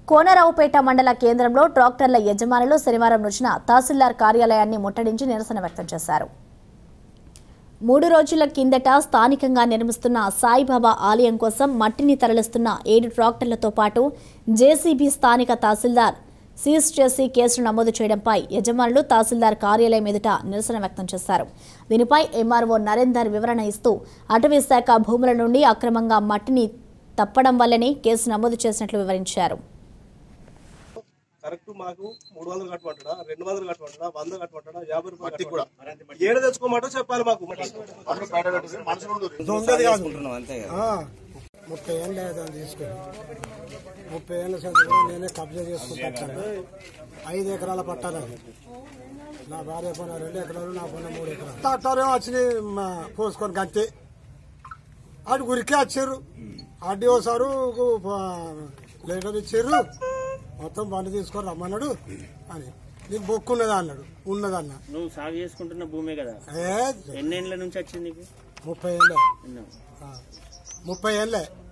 కోనరావుపేట మండల కేంద్రంలో ట్రాక్టర్ల యజమానులు శనివారం రోజున తహసీల్దార్ కార్యాలయాన్ని ముట్టడించి నిరసన వ్యక్తం చేశారు మూడు రోజుల కిందట స్థానికంగా నిర్మిస్తున్న సాయిబాబా ఆలయం కోసం మట్టిని తరలిస్తున్న ఏడు ట్రాక్టర్లతో పాటు జేసీబీ స్థానిక తహసీల్దార్ సీజ్ చేసి కేసులు నమోదు చేయడంపై యజమానులు తహసీల్దార్ కార్యాలయం ఎదుట నిరసన వ్యక్తం చేశారు దీనిపై ఎంఆర్ఓ నరేందర్ వివరణ ఇస్తూ అటవీ శాఖ భూముల నుండి అక్రమంగా మట్టిని తప్పడం వల్లనే కేసు నమోదు చేసినట్లు వివరించారు కరెక్ట్ మాకు మూడు వందలు కట్టమంటాడా రెండు వందలు కట్టమంటాడా వంద కట్టమంటాడా యాభై రూపాయలు కూడా ఏడ తెచ్చుకోమంటో చెప్పాలి మాకు దొంగది కాదు ఆ, ముప్పై ఏళ్ళు దాన్ని తీసుకుని ముప్పై ఏళ్ళ సంది కూడా నేనే కబ్జా చేసుకుంటూ వచ్చాను ఐదు ఎకరాల పట్టాలి అది నా భార్య పైన రెండు ఎకరాలు నా పైన మూడు ఎకరాలు ట్రాక్టర్ వచ్చి పోసుకొని గంతే అటు గురికే వచ్చారు ఆర్డీఓ సారు లెటర్ ఇచ్చారు మొత్తం బండి తీసుకొని రమ్మన్నాడు అని నీకు బొక్కు ఉన్నదా అన్నాడు ఉన్నదన్న నువ్వు సాగు చేసుకుంటున్న భూమే కదా ఏ ఎన్నేళ్ల నుంచి వచ్చింది నీకు ముప్పై ఏళ్ళే ఎన్నో ఆ, ముప్పై ఏళ్ళే